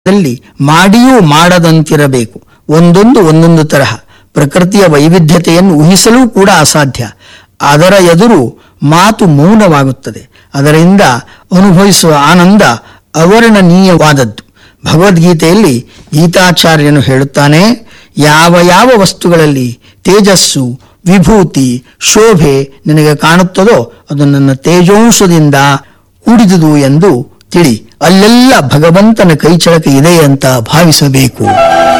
ದಲ್ಲಿ ಮಾಡಿಯೂ ಮಾಡದಂತಿರಬೇಕು ಒಂದೊಂದು ಒಂದೊಂದು ತರಹ ಪ್ರಕೃತಿಯ ವೈವಿಧ್ಯತೆಯನ್ನು ಊಹಿಸಲೂ ಕೂಡ ಅಸಾಧ್ಯ ಅದರ ಎದುರು ಮಾತು ಮೌನವಾಗುತ್ತದೆ ಅದರಿಂದ ಅನುಭವಿಸುವ ಆನಂದ ಅವರ್ಣನೀಯವಾದದ್ದು ಭಗವದ್ಗೀತೆಯಲ್ಲಿ ಗೀತಾಚಾರ್ಯನು ಹೇಳುತ್ತಾನೆ ಯಾವ ಯಾವ ವಸ್ತುಗಳಲ್ಲಿ ತೇಜಸ್ಸು ವಿಭೂತಿ ಶೋಭೆ ನಿನಗೆ ಕಾಣುತ್ತದೋ ಅದು ನನ್ನ ತೇಜೋಂಶದಿಂದ ಕೂಡಿದುದು ಎಂದು ತಿಳಿ ಅಲ್ಲೆಲ್ಲ ಭಗವಂತನ ಕೈಚಳಕ ಇದೆ ಅಂತ ಭಾವಿಸಬೇಕು